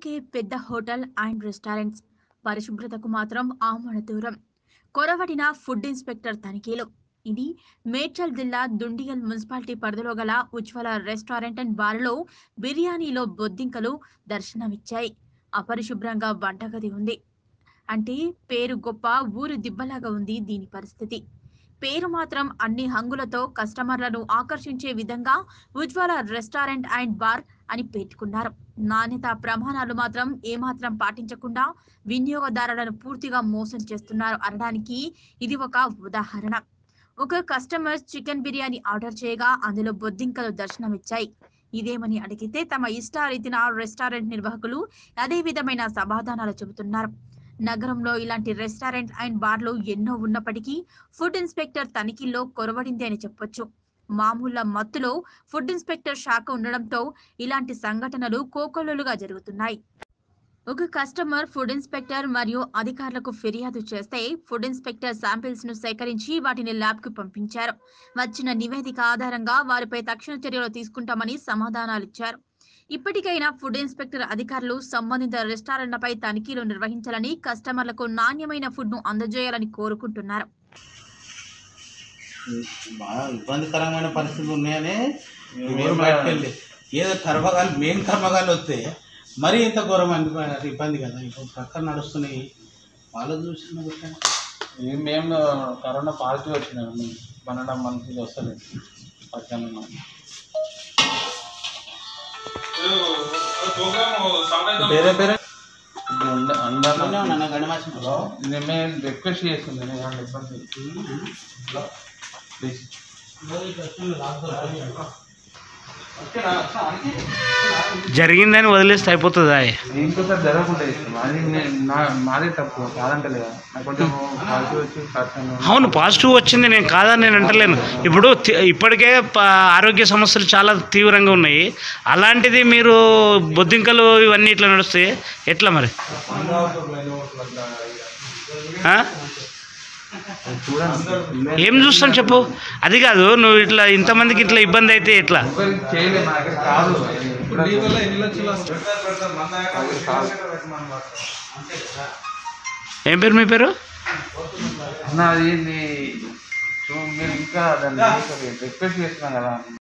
ఇప్పటికే పెద్ద hotel and restaurants పరిశుభ్రతకు మాత్రం ఆమడ దూరం కొరవడిన ఫుడ్ ఇన్స్పెక్టర్ తనిఖీలు ఇది మేడ్చల్ జిల్లా దుండిగల్ మున్సిపాలిటీ పరిధిలో గల ఉజ్వల రెస్టారెంట్ అండ్ బార్లో బిర్యానీలో బొద్దింకలు దర్శనమిచ్చాయి అపరిశుభ్రంగా వంటగది ఉంది అంటే పేరు గొప్ప ఊరు దిబ్బలాగా ఉంది దీని పరిస్థితి పేరు మాత్రం అన్ని హంగులతో కస్టమర్లను ఆకర్షించే విధంగా ఉజ్వల రెస్టారెంట్ అండ్ బార్ అని పెట్టుకున్నారు నాణ్యత ప్రమాణాలు మాత్రం ఏమాత్రం పాటించకుండా వినియోగదారులను పూర్తిగా మోసం చేస్తున్నారు అనడానికి ఇది ఒక ఉదాహరణ ఒక కస్టమర్ చికెన్ బిర్యానీ ఆర్డర్ చేయగా అందులో బొద్దింకలు దర్శనమిచ్చాయి ఇదేమని అడిగితే తమ ఇష్టారీతిన రెస్టారెంట్ నిర్వాహకులు అదే విధమైన సమాధానాలు చెబుతున్నారు నగరంలో ఇలాంటి రెస్టారెంట్ అండ్ బార్లు ఎన్నో ఉన్నప్పటికీ ఫుడ్ ఇన్స్పెక్టర్ తనిఖీల్లో కొరవడింది అని చెప్పొచ్చు మామూల మత్తులో ఫుడ్ ఇన్స్పెక్టర్ శాఖ ఉండడంతో ఇలాంటి సంఘటనలు కోకొల్లలుగా జరుగుతున్నాయి ఒక కస్టమర్ ఫుడ్ ఇన్స్పెక్టర్ మరియు అధికారులకు ఫిర్యాదు చేస్తే ఫుడ్ ఇన్స్పెక్టర్ శాంపిల్స్ ను సేకరించి వాటిని ల్యాబ్ కు పంపించారు వచ్చిన నివేదిక ఆధారంగా వారిపై తక్షణ చర్యలు తీసుకుంటామని సమాధానాలిచ్చారు ఇప్పటికైనా ఫుడ్ ఇన్స్పెక్టర్ అధికారులు సంబంధిత రెస్టారెంట్లపై తనిఖీలు నిర్వహించాలని కస్టమర్లకు నాణ్యమైన ఫుడ్ ను అందజేయాలని కోరుకుంటున్నారు బాగా ఇబ్బందికరమైన పరిస్థితులు ఉన్నాయని మేము బయటకెళ్ళి ఏదో కర్మగాలు మెయిన్ కర్మగాలు వస్తే మరీ ఇంత ఘోరమైన ఇబ్బంది కదా ఇప్పుడు ప్రక్కన నడుస్తున్నాయి వాళ్ళు చూసిన ఇది మేము కరోనా పాజిటివ్ వచ్చినాము పన్నెండు మంత్స్ వస్తలేదు పక్కన వేరే వేరే అందరూ గణమాసంలో మేము రిక్వెస్ట్ చేస్తుంది ఏమన్నా ఇబ్బంది ప్లీజ్ జరిగిందని వదిలేస్తే అయిపోతుందా ఇంకోసారి జరగకుండా ఇస్తాం అది నే- నా- మాదే తప్పు కాదంటలేదా నాకు కొంచెం పాజిటివ్ వచ్చి పర్సన్ అవును పాజిటివ్ వచ్చింది నేను కాదని నేను అంటలేను ఇప్పుడు తి- ఇప్పటికే ప- ఆరోగ్య సమస్యలు చాలా తీవ్రంగా ఉన్నాయి అలాంటిది మీరు బొద్దింకలు ఇవన్నీ ఇట్లా నడుస్తాయి ఎట్లా మరి ఆ? చూడండి ఏం చూస్తాం చెప్పు అది కాదు నువ్వు ఇట్లా ఇంతమందికి ఇట్లా ఇబ్బంది అయితే ఎట్లా ఒకరికి చేయలేదు నా దగ్గర కాదు ఏం పేరు మీ పేరు అన్న అది నీ- చూ- మీరు ఇంకా దాన్ని రిక్వెస్ట్ చేస్తున్నాం కదా